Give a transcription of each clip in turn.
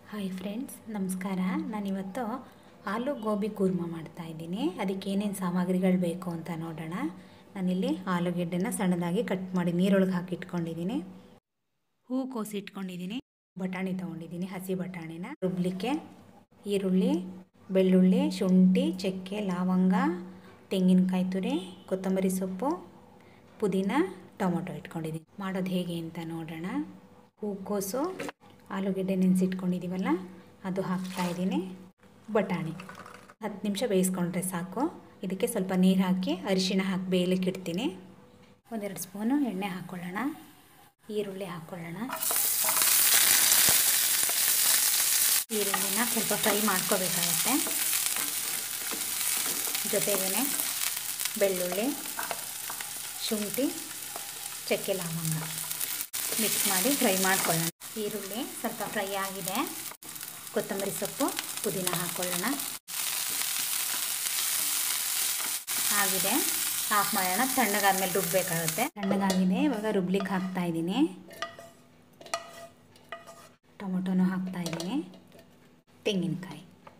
hi friends ನಮಸ್ಕಾರ ನಾನಿವತ್ತು ಆಲೂ ಗೋಬಿ ಕೂರ್ಮ ಮಾಡ್ತಾ ಇದ್ದೀನಿ ಅದಕ್ಕೆ ಏನೇನು ಸಾಮಗ್ರಿಗಳು ಬೇಕು ಅಂತ ನೋಡೋಣ ನಾನಿಲ್ಲಿ ಆಲೂಗೆಡ್ಡೆನ ಸಣ್ಣದಾಗಿ ಕಟ್ ಮಾಡಿ ನೀರೊಳಗೆ ಹಾಕಿ ಇಟ್ಕೊಂಡಿದ್ದೀನಿ ಹೂಕೋಸು ಇಟ್ಕೊಂಡಿದ್ದೀನಿ ಬಟಾಣಿ ತೊಗೊಂಡಿದ್ದೀನಿ ಹಸಿ ಬಟಾಣಿನ ರುಬ್ಲಿಕ್ಕೆ ಈರುಳ್ಳಿ ಬೆಳ್ಳುಳ್ಳಿ ಶುಂಠಿ ಚಕ್ಕೆ ಲವಂಗ ತೆಂಗಿನಕಾಯಿ ತುರಿ ಕೊತ್ತಂಬರಿ ಸೊಪ್ಪು ಪುದೀನ ಟೊಮೊಟೊ ಇಟ್ಕೊಂಡಿದ್ದೀನಿ ಮಾಡೋದು ಹೇಗೆ ಅಂತ ನೋಡೋಣ ಹೂಕೋಸು ಆಲೂಗೆಡ್ಡೆ ನೆನೆಸಿಟ್ಕೊಂಡಿದ್ದೀವಲ್ಲ ಅದು ಹಾಕ್ತಾಯಿದ್ದೀನಿ ಬಟಾಣಿ ಹತ್ತು ನಿಮಿಷ ಬೇಯಿಸ್ಕೊಂಡ್ರೆ ಸಾಕು ಇದಕ್ಕೆ ಸ್ವಲ್ಪ ನೀರು ಹಾಕಿ ಅರಿಶಿಣ ಹಾಕಿ ಬೇಯಲಿಕ್ಕೆ ಇಡ್ತೀನಿ ಒಂದೆರಡು ಸ್ಪೂನು ಎಣ್ಣೆ ಹಾಕ್ಕೊಳ್ಳೋಣ ಈರುಳ್ಳಿ ಹಾಕ್ಕೊಳ್ಳೋಣ ಈರುಳ್ಳಿನ ಸ್ವಲ್ಪ ಫ್ರೈ ಮಾಡ್ಕೋಬೇಕಾಗತ್ತೆ ಜೊತೆಗೇ ಬೆಳ್ಳುಳ್ಳಿ ಶುಂಠಿ ಚಕ್ಕೆ ಲವಂಗ ಮಿಕ್ಸ್ ಮಾಡಿ ಫ್ರೈ ಮಾಡ್ಕೊಳ್ಳೋಣ ಈರುಳ್ಳಿ ಸ್ವಲ್ಪ ಫ್ರೈ ಆಗಿದೆ ಕೊತ್ತಂಬರಿ ಸೊಪ್ಪು ಪುದೀನ ಹಾಕ್ಕೊಳ್ಳೋಣ ಆಗಿದೆ ಆಫ್ ಮಾಡೋಣ ತಣ್ಣಗಾದ್ಮೇಲೆ ರುಬ್ಬಬೇಕಾಗುತ್ತೆ ತಣ್ಣಗಾಗಿದೆ ಇವಾಗ ರುಬ್ಲಿಕ್ಕೆ ಹಾಕ್ತಾ ಇದ್ದೀನಿ ಟೊಮೊಟೊನೂ ಹಾಕ್ತಾ ಇದ್ದೀನಿ ತೆಂಗಿನಕಾಯಿ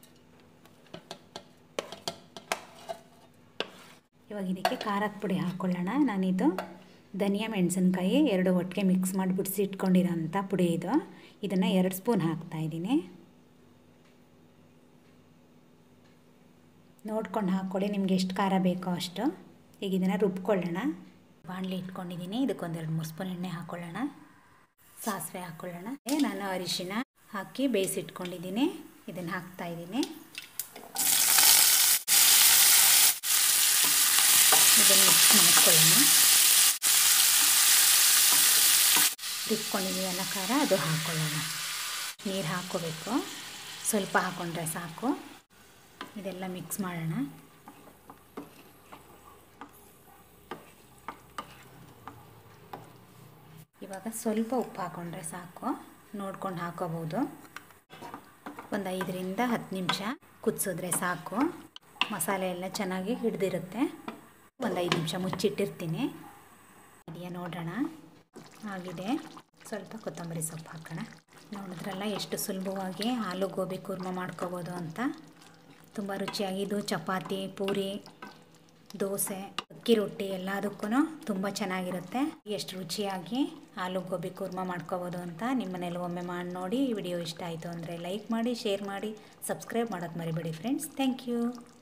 ಇವಾಗ ಇದಕ್ಕೆ ಖಾರದ ಪುಡಿ ಹಾಕ್ಕೊಳ್ಳೋಣ ನಾನಿದು ಧನಿಯಾ ಮೆಣಸಿನ್ಕಾಯಿ ಎರಡು ಒಟ್ಟಿಗೆ ಮಿಕ್ಸ್ ಮಾಡಿ ಬಿಡಿಸಿ ಇಟ್ಕೊಂಡಿರೋಂಥ ಪುಡಿ ಇದು ಇದನ್ನು ಎರಡು ಸ್ಪೂನ್ ಹಾಕ್ತಾಯಿದ್ದೀನಿ ನೋಡ್ಕೊಂಡು ಹಾಕ್ಕೊಳ್ಳಿ ನಿಮ್ಗೆ ಎಷ್ಟು ಖಾರ ಬೇಕೋ ಅಷ್ಟು ಈಗ ಇದನ್ನು ರುಬ್ಕೊಳ್ಳೋಣ ಬಾಣಲಿ ಇಟ್ಕೊಂಡಿದ್ದೀನಿ ಇದಕ್ಕೊಂದೆರಡು ಮೂರು ಸ್ಪೂನ್ ಎಣ್ಣೆ ಹಾಕ್ಕೊಳ್ಳೋಣ ಸಾಸಿವೆ ಹಾಕ್ಕೊಳ್ಳೋಣ ನಾನು ಅರಿಶಿನ ಹಾಕಿ ಬೇಯಿಸಿಟ್ಕೊಂಡಿದ್ದೀನಿ ಇದನ್ನು ಹಾಕ್ತಾಯಿದ್ದೀನಿ ಇದನ್ನು ಮಿಕ್ಸ್ ಮಾಡ್ಕೊಳ್ಳೋಣ ರುಬ್ಕೊಂಡಿದ್ದೀವಲ್ಲ ಖಾರ ಅದು ಹಾಕ್ಕೊಳ್ಳೋಣ ನೀರು ಹಾಕ್ಕೋಬೇಕು ಸ್ವಲ್ಪ ಹಾಕ್ಕೊಂಡ್ರೆ ಸಾಕು ಇದೆಲ್ಲ ಮಿಕ್ಸ್ ಮಾಡೋಣ ಇವಾಗ ಸ್ವಲ್ಪ ಉಪ್ಪು ಹಾಕ್ಕೊಂಡ್ರೆ ಸಾಕು ನೋಡ್ಕೊಂಡು ಹಾಕೋಬೋದು ಒಂದು ಐದರಿಂದ ಹತ್ತು ನಿಮಿಷ ಕುದಿಸಿದ್ರೆ ಸಾಕು ಮಸಾಲೆ ಎಲ್ಲ ಚೆನ್ನಾಗಿ ಹಿಡ್ದಿರುತ್ತೆ ಒಂದು ಐದು ನಿಮಿಷ ಮುಚ್ಚಿಟ್ಟಿರ್ತೀನಿ ಇದೆಯಾ ನೋಡೋಣ ಆಗಿದೆ ಸ್ವಲ್ಪ ಕೊತ್ತಂಬರಿ ಸೊಪ್ಪು ಹಾಕೋಣ ನೋಡಿದ್ರಲ್ಲ ಎಷ್ಟು ಸುಲಭವಾಗಿ ಆಲೂ ಗೋಬಿ ಕೂರ್ಮ ಮಾಡ್ಕೋಬೋದು ಅಂತ ತುಂಬ ರುಚಿಯಾಗಿ ಇದು ಚಪಾತಿ ಪೂರಿ ದೋಸೆ ಅಕ್ಕಿ ರೊಟ್ಟಿ ಎಲ್ಲದಕ್ಕೂ ತುಂಬ ಚೆನ್ನಾಗಿರುತ್ತೆ ಎಷ್ಟು ರುಚಿಯಾಗಿ ಆಲೂ ಗೋಬಿ ಕೂರ್ಮ ಮಾಡ್ಕೋಬೋದು ಅಂತ ನಿಮ್ಮ ಮನೇಲಿ ಒಮ್ಮೆ ಮಾಡಿ ನೋಡಿ ಈ ವಿಡಿಯೋ ಇಷ್ಟ ಆಯಿತು ಅಂದರೆ ಲೈಕ್ ಮಾಡಿ ಶೇರ್ ಮಾಡಿ ಸಬ್ಸ್ಕ್ರೈಬ್ ಮಾಡೋದು ಮರಿಬೇಡಿ ಫ್ರೆಂಡ್ಸ್ ಥ್ಯಾಂಕ್ ಯು